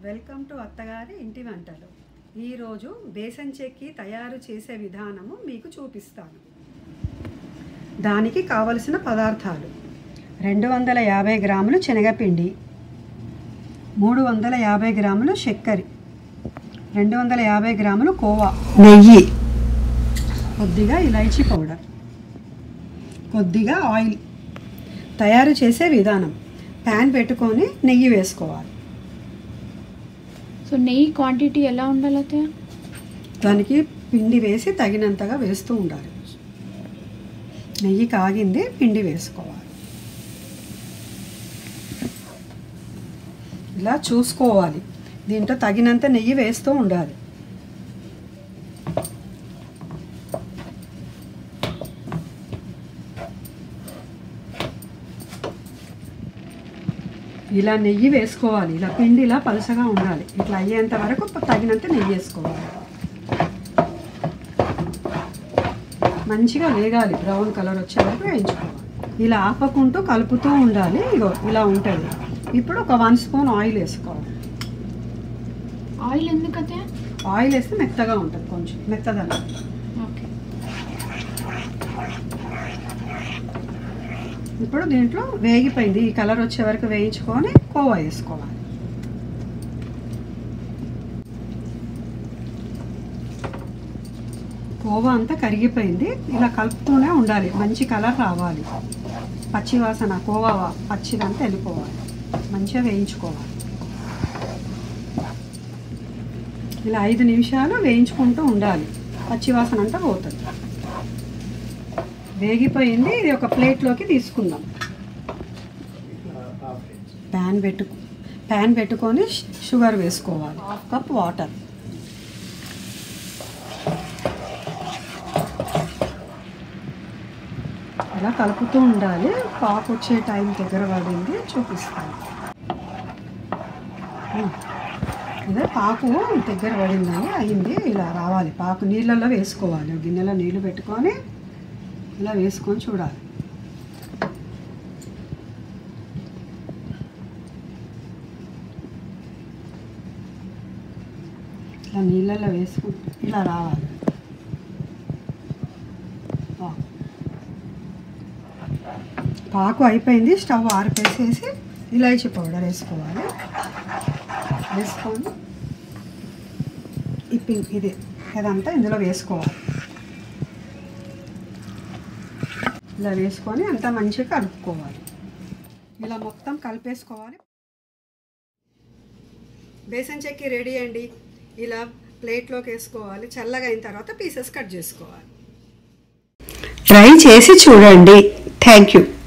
Welcome to అత్తగారి ఇంటి వంటలు ఈరోజు బేసన్ చెక్కి తయారు చేసే విధానము మీకు చూపిస్తాను దానికి కావలసిన పదార్థాలు రెండు వందల యాభై గ్రాములు శనగపిండి మూడు వందల యాభై గ్రాములు చక్కెర రెండు వందల యాభై గ్రాములు కోవా నెయ్యి కొద్దిగా ఇలైచీ పౌడర్ కొద్దిగా ఆయిల్ తయారు చేసే విధానం ప్యాన్ పెట్టుకొని నెయ్యి వేసుకోవాలి సో నెయ్యి క్వాంటిటీ ఎలా ఉండాలి అత్తయ్య దానికి పిండి వేసి తగినంతగా వేస్తూ ఉండాలి నెయ్యి కాగింది పిండి వేసుకోవాలి ఇలా చూసుకోవాలి దీంట్లో తగినంత నెయ్యి వేస్తూ ఉండాలి ఇలా నెయ్యి వేసుకోవాలి ఇలా పిండి ఇలా పలుసగా ఉండాలి ఇట్లా అయ్యేంత వరకు తగినంత నెయ్యి వేసుకోవాలి మంచిగా వేగాలి బ్రౌన్ కలర్ వచ్చే వరకు వేయించుకోవాలి ఇలా ఆపకుంటూ కలుపుతూ ఉండాలి ఇగో ఇలా ఉంటుంది ఇప్పుడు ఒక వన్ స్పూన్ ఆయిల్ వేసుకోవాలి ఆయిల్ ఎందుకు అత్తయ్య ఆయిల్ వేస్తే మెత్తగా ఉంటుంది కొంచెం మెత్తదనం ఓకే ఇప్పుడు దీంట్లో వేగిపోయింది ఈ కలర్ వచ్చే వరకు వేయించుకొని కోవా వేసుకోవాలి కోవా అంతా కరిగిపోయింది ఇలా కలుపుతూనే ఉండాలి మంచి కలర్ రావాలి పచ్చి వాసన కోవా వా- పచ్చిదంతా వెళ్ళిపోవాలి మంచిగా వేయించుకోవాలి ఇలా ఐదు నిమిషాలు వేయించుకుంటూ ఉండాలి పచ్చి వాసన అంతా పోతుంది వేగిపోయింది ఇది ఒక ప్లేట్లోకి తీసుకుందాం ప్యాన్ పెట్టు ప్యాన్ పెట్టుకొని ష్- షుగర్ వేసుకోవాలి హాఫ్ కప్ వాటర్ ఇలా కలుపుతూ ఉండాలి పాకు వచ్చే టైం దగ్గర పడింది చూపిస్తాను ఉమ్. ఇదే పాకు దగ్గర పడిందని అయింది ఇలా రావాలి పాకు నీళ్ళల్లో వేసుకోవాలి గిన్నెలో నీళ్ళు పెట్టుకొని ఇలా వేసుకొని చూడాలి ఇట్లా నీళ్ళల్లో వేసుకుంటే ఇలా రావాలి ఆ. పాకు అయిపోయింది స్టవ్ ఆరిపేసేసి ఇలాచీ పౌడర్ వేసుకోవాలి వేసుకొని ఈ పింక్ ఇది ఇదంతా ఇందులో వేసుకోవాలి ఇలా వేసుకొని అంతా మంచిగా కలుపుకోవాలి ఇలా మొత్తం కలిపేసుకోవాలి బేసన్ చెక్కి రెడీ అండి ఇలా ప్లేట్లోకి వేసుకోవాలి చల్లగా అయిన తర్వాత పీసెస్ కట్ చేసుకోవాలి ట్రై చేసి చూడండి థ్యాంక్ యూ